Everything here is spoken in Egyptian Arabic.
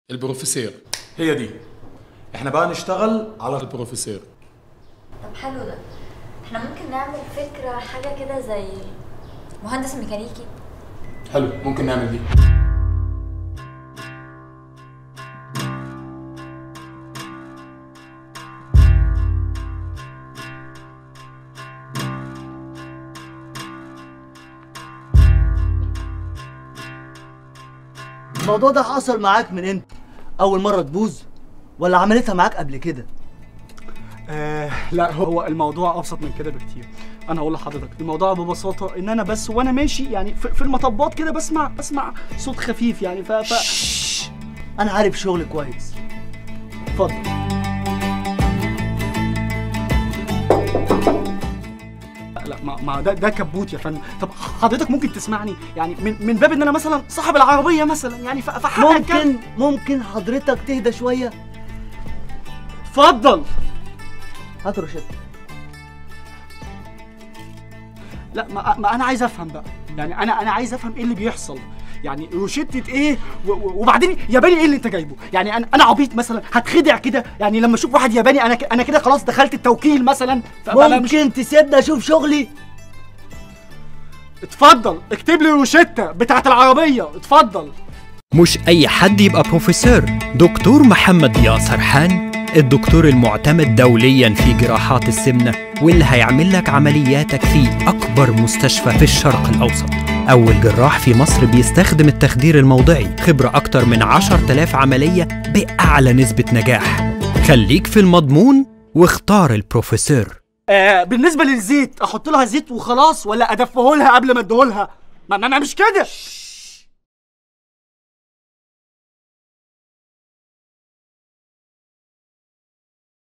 البروفيسور هي دي احنا بقى نشتغل على البروفيسور طب حلو ده احنا ممكن نعمل فكرة حاجة كده زي مهندس ميكانيكي حلو ممكن نعمل دي الموضوع ده حصل معاك من امتى؟ أول مرة تبوظ ولا عملتها معاك قبل كده؟ آه لا هو الموضوع ابسط من كده بكتير انا هقول لحضرتك الموضوع ببساطه ان انا بس وانا ماشي يعني في, في المطبات كده بسمع بسمع صوت خفيف يعني ف, ف... أنا عارف شغل كويس اتفضل لا ما, ما ده ده كبوت يا فندم طب حضرتك ممكن تسمعني يعني من من باب ان انا مثلا صاحب العربيه مثلا يعني ف- فحقك ممكن ممكن حضرتك تهدى شوية؟ اتفضل هات روشته لا ما, ما انا عايز افهم بقى يعني انا انا عايز افهم ايه اللي بيحصل يعني روشتة ايه و- و- وبعدين ياباني ايه اللي انت جايبه يعني انا انا عبيط مثلا هتخدع كده يعني لما اشوف واحد ياباني انا ك- انا كده خلاص دخلت التوكيل مثلا فأنا مش ممكن تسيبني أشوف شغلي؟ اتفضل اكتب لي روشتة بتاعت العربية اتفضل مش أي حد يبقى بروفيسور دكتور محمد ضياء سرحان الدكتور المعتمد دوليا في جراحات السمنة واللي هيعمل لك عملياتك في أكبر مستشفى في الشرق الأوسط أول جراح في مصر بيستخدم التخدير الموضعي خبرة أكتر من 10000 عملية بأعلى نسبة نجاح خليك في المضمون واختار البروفيسور آه بالنسبة للزيت احط لها زيت وخلاص ولا ادفه لها قبل ما اديه لها ما ما- ما مش كده